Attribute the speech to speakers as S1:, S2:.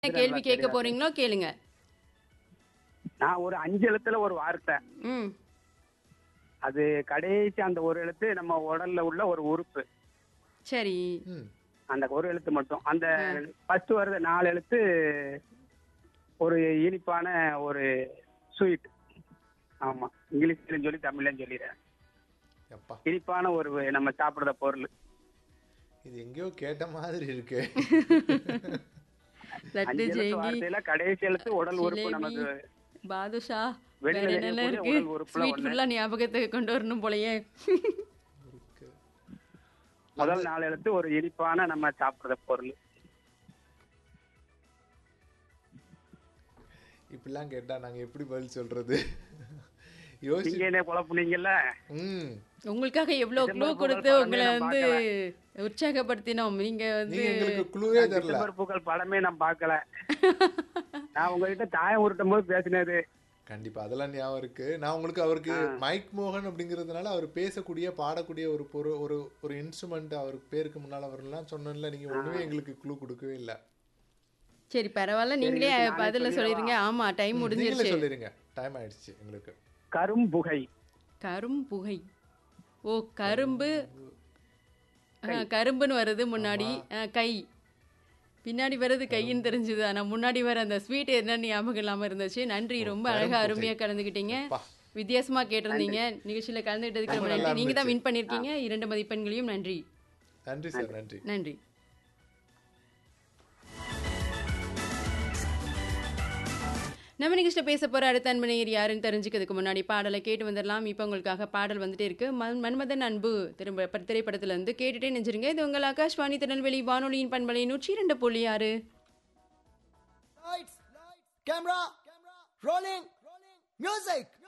S1: என்ன கேள்வி கேட்க போறீங்களோ கேளுங்க
S2: நான் ஒரு அஞ்சு எழுத்துல ஒரு வார்த்தை
S1: ம்
S2: அது கடைசி அந்த ஒரு எழுத்து நம்ம உடல்ல உள்ள ஒரு உறுப்பு
S1: சரி
S3: ம்
S2: அந்த ஒரு எழுத்து மட்டும் அந்த ஃபர்ஸ்ட் வருது நாலு எழுத்து ஒரு இனிப்பான ஒரு ஸ்வீட் ஆமா இங்கிலீஷ்லயும் சொல்லி தமிழ்லயும் சொல்லிடுறேன்
S3: எப்பா
S2: இனிப்பான ஒரு நம்ம சாப்பிடுற பொருள்
S3: இது எங்கேயோ கேட்ட மாதிரி இருக்கு
S1: லட்டு
S2: அஞ்சு எழுத்து
S1: ஜெயங்கி
S2: வார்த்தையில கடைசி எழுத்து உடல் உறுப்பு
S1: ஜிலேபி
S2: நமக்கு
S1: பாதுஷா
S2: வெளியில
S1: வேற என்னென்ன
S2: தெரியக்கூடிய
S1: இருக்கு
S2: உடல் உறுப்புல
S1: ஸ்வீட்
S2: ஒண்ணு.
S1: ஃபுல்லா ஞாபகத்துக்கு கொண்டு வரணும் போலயே
S3: இருக்கு.
S2: முதல் நாலு எழுத்து ஒரு இனிப்பான நம்ம சாப்பிடுற பொருள்
S3: இப்படிலாம் கேட்டா நாங்க எப்படி பதில் சொல்றது யோசி
S2: நீங்க என்ன குழப்புனீங்கல்ல
S3: ம்
S1: உங்களுக்காக எவ்வளவு க்ளூ
S2: டிசம்பர்
S1: கொடுத்து
S2: படமே
S1: உங்களை
S2: நான்
S1: வந்து உற்சாகப்படுத்தினோம் நீங்க வந்து
S3: நீங்க எங்களுக்கு குழுவே தரல
S2: டிசம்பர் பூக்கள் படமே நான் பார்க்கல நான் உங்ககிட்ட தாயம் உருட்டும் போது பேசினது
S3: கண்டிப்பா அதெல்லாம் ஞாபகம் இருக்கு நான் உங்களுக்கு அவருக்கு மைக் மோகன் அப்படிங்கிறதுனால அவர் பேசக்கூடிய பாடக்கூடிய ஒரு பொரு ஒரு ஒரு இன்ஸ்ட்ருமெண்ட் அவருக்கு பேருக்கு முன்னால வரலாம் சொன்னேன்ல நீங்க ஒண்ணுமே எங்களுக்கு க்ளூ கொடுக்கவே இல்ல
S1: சரி பரவாயில்ல நீங்களே
S2: நானே
S1: பதில சொல்லிருங்க ஆமா டைம்
S3: நீங்களே
S1: முடிஞ்சிருச்சு
S3: சொல்லிருங்க டைம் ஆயிடுச்சு எங்களுக்கு
S2: கரும்புகை
S1: கரும்புகை ஓ கரும்பு ஆ, கரும்புன்னு வருது முன்னாடி ஆ, கை பின்னாடி வர்றது கைன்னு தெரிஞ்சது ஆனா முன்னாடி வர அந்த ஸ்வீட் என்ன ஞாபகம் இல்லாம இருந்துச்சு நன்றி ரொம்ப அழகா
S3: கரும்புகை.
S1: அருமையா கலந்துக்கிட்டீங்க
S3: அப்பா.
S1: வித்தியாசமா கேட்டிருந்தீங்க நிகழ்ச்சியில கலந்துக்கிட்டதுக்கு ரொம்ப
S3: ரொம்ப
S1: நன்றி
S3: நல்லா
S1: நீங்க தான்
S3: இருந்துச்சு.
S1: வின் பண்ணிருக்கீங்க இரண்டு மதிப்பெண்களையும் நன்றி
S3: நன்றி சார் நன்றி
S1: நன்றி நம்ம நிகழ்ச்சியில் பேச போற அடுத்த அன்பனையர் யாருன்னு தெரிஞ்சுக்கிறதுக்கு முன்னாடி பாடலை கேட்டு வந்துடலாம் இப்போ உங்களுக்காக பாடல் வந்துட்டே இருக்கு மன் மன்மதன் அன்பு திரும்ப ப- திரைப்படத்துல இருந்து கேட்டுட்டே நெஞ்சிருங்க இது உங்கள் ஆகாஷ்வாணி திருநெல்வேலி வானொலியின் பண்பலை நூற்றி இரண்டு புள்ளி ஆறு
S4: Lights, camera, rolling, music.